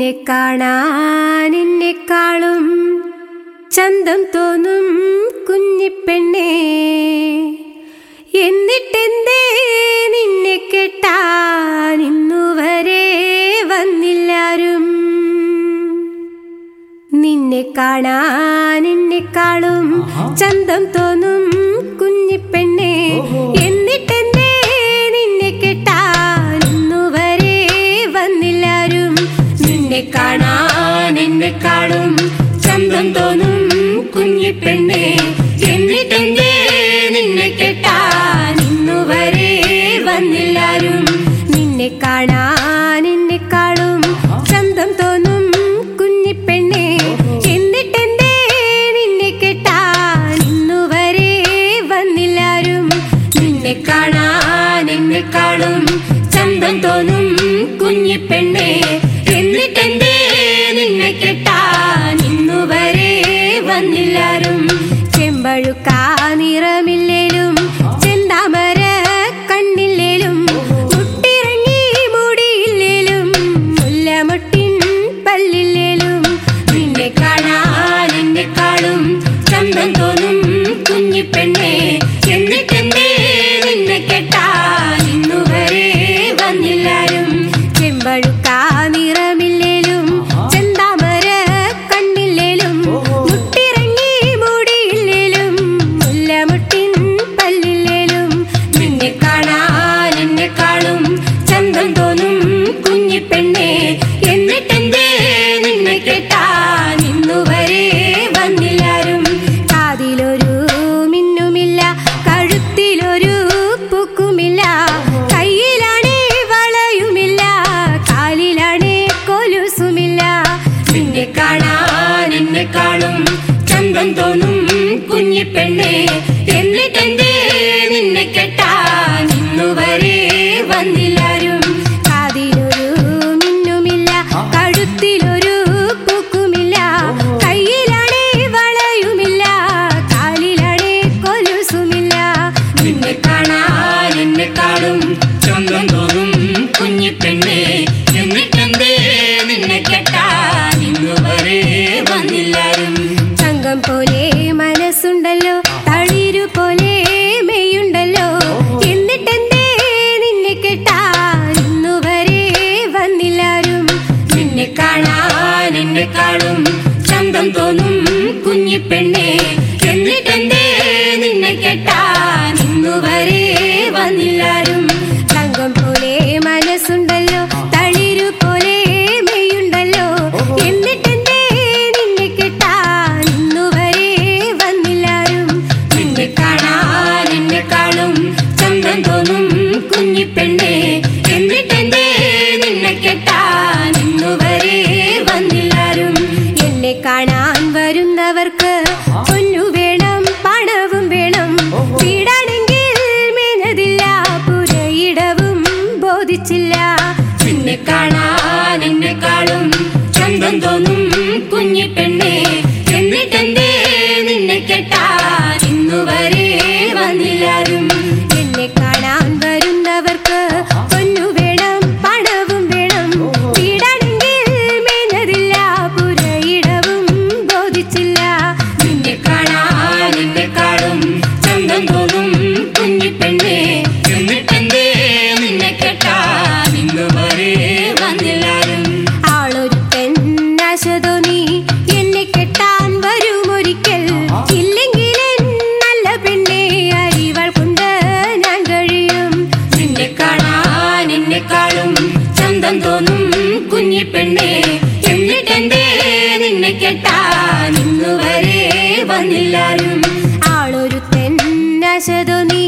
നിന്നെ കാണാൻ എന്നെക്കാളും ചന്തം തോന്നും കുഞ്ഞിപ്പെണ്ണേ എന്നിട്ടെന്തേ നിന്നെ കെട്ടാൻ ഇന്നുവരെ വന്നില്ലാരും നിന്നെ കാണാൻ എന്നെക്കാളും ചന്തം തോന്നും കുഞ്ഞിപ്പെണ്ണേ എന്നിട്ടെന്തേ നിന്നെ കെട്ടാൻ ഇന്നുവരെ വന്നില്ലാരും നിന്നെ കാണാൻ എന്നെക്കാളും ചന്തം തോന്നും കുഞ്ഞിപ്പെണ്ണേ എന്നിട്ടെന്തേ നിന്നെ കെട്ടാൻ ഇന്നുവരെ വന്നില്ലാരും നിന്നെ കാണാൻ എന്നെക്കാളും ചന്തം തോന്നും കുഞ്ഞിപ്പെണ്ണേ എന്നിട്ടെന്തേ നിന്നെ കെട്ടാൻ ഇന്നുവരെ വന്നില്ലാരും നിന്നെ കാണാൻ എന്നെക്കാളും ചന്തം തോന്നും കുഞ്ഞിപ്പെണ്ണേ എന്നിട്ടെന്തേ നിന്നെ കെട്ടാൻ ഇന്നുവരെ വന്നില്ലാരും ചെമ്പഴുക്ക നിറമില്ലേലും ചെന്താമര കണ്ണില്ലേലും മുട്ടിറങ്ങി മുടിയില്ലേലും മുല്ലമുട്ടിൻ പല്ലില്ലേലും നിന്നെ കാണാൻ എന്നെക്കാളും ചന്തം തോന്നും കുഞ്ഞിപ്പെണ്ണേ എന്നിട്ടെന്തേ നിന്നെ കെട്ടാൻ ഇന്നുവരെ വന്നില്ലാരും ചെമ്പഴുക്ക നിറമില്ലേലും ചെന്താമര കണ്ണില്ലേലും മുട്ടിറങ്ങി മുടിയില്ലേലും മുല്ലമുട്ടിൻ പല്ലില്ലേലും നിന്നെ കാണാൻ എന്നെക്കാളും ചന്തം തോന്നും കുഞ്ഞിപ്പെണ്ണേ എന്നിട്ടെന്തേ നിന്നെ കെട്ടാൻ ഇന്നുവരെ വന്നില്ലാരും കാതിലൊരു മിന്നുമില്ല കഴുത്തിലൊരു പൂക്കുമില്ല കയ്യിലാണേ വളയുമില്ല കാലിലാണേ കൊലുസുമില്ല നിന്നെ കാണാൻ എന്നെക്കാളും ചന്തം തോന്നും കുഞ്ഞിപ്പെണ്ണേ എന്നിട്ടെന്തേ നിന്നെ കെട്ടാൻ ഇന്നുവരെ വന്നില്ലാരും കാതിലൊരു മിന്നുമില്ല കഴുത്തിലൊരു പൂക്കുമില്ല കയ്യിലാണേ വളയുമില്ല കാലിലാണേ കൊലുസുമില്ല നിന്നെ കാണാൻ എന്നെക്കാളും ചന്തം തോന്നും കുഞ്ഞിപ്പെണ്ണേ എന്നിട്ടെന്തേ നിന്നെ കെട്ടാൻ ഇന്നുവരെ വന്നില്ലാരും തങ്കം പോലെ മനസ്സുണ്ടല്ലോ തളിരു പോലെ മെയ്യുണ്ടല്ലോ എന്നിട്ടെന്തേ നിന്നെ കെട്ടാൻ ഇന്നുവരെ വന്നില്ലാരും നിന്നെ കാണാൻ എന്നെക്കാളും ചന്തം തോന്നും കുഞ്ഞിപ്പെണ്ണേ എന്നിട്ടെന്തേ നിന്നെ കെട്ടാൻ ഇന്നുവരെ വന്നില്ലാരും തങ്കം പോലെ മനസ്സുണ്ടല്ലോ തളിരു പോലെ മെയ്യുണ്ടല്ലോ എന്നിട്ടെന്തേ നിന്നെ കെട്ടാൻ ഇന്നുവരെ വന്നില്ലാരും നിന്നെ കാണാൻ എന്നെക്കാളും ചന്തം തോന്നും കുഞ്ഞിപ്പെണ്ണേ എന്നിട്ടെന്തേ നിന്നെ കെട്ടാൻ ഇന്നുവരെ വന്നില്ലാരും എന്നെ കാണാൻ വരുന്നവർക്ക് പൊന്നു വേണം പണവും വേണം വീടാണെങ്കിൽ മേഞ്ഞതില്ല പുരയിടവും ബോധിച്ചില്ല നിന്നെ കാണാൻ എന്നെക്കാളും ചന്തം തോന്നും കുഞ്ഞിപ്പെണ്ണേ എന്നിട്ടെന്തേ നിന്നെ കെട്ടാൻ ഇന്നുവരെ വന്നില്ലാരും എന്നെ കാണാൻ വരുന്നവർക്ക് പൊന്നു വേണം പണവും വേണം വീടാണെങ്കിൽ മേഞ്ഞതില്ല പുരയിടവും ബോധിച്ചില്ല നിന്നെ കാണാൻ എന്നെക്കാളും ചന്തം തോന്നും കുഞ്ഞിപ്പെണ്ണേ എന്നിട്ടെന്തേ നിന്നെ കെട്ടാൻ ഇന്നുവരെ വന്നില്ലാരും ആളൊരുത്തൻ ആശതോ നീ എന്നെ കെട്ടാൻ വരുമൊരിക്കൽ ഇല്ലെങ്കിൽ നല്ല പെണ്ണെ അരിവൾ കൊണ്ട് ഞാൻ കഴിയും നിന്നെ കാണാൻ എന്നെക്കാളും ചന്തം തോന്നും കുഞ്ഞിപ്പെണ്ണേ എന്നിട്ടെന്തേ നിന്നെ കെട്ടാൻ ഇന്നുവരെ വന്നില്ലാരും ആളൊരുത്തൻ ആശതോ നീ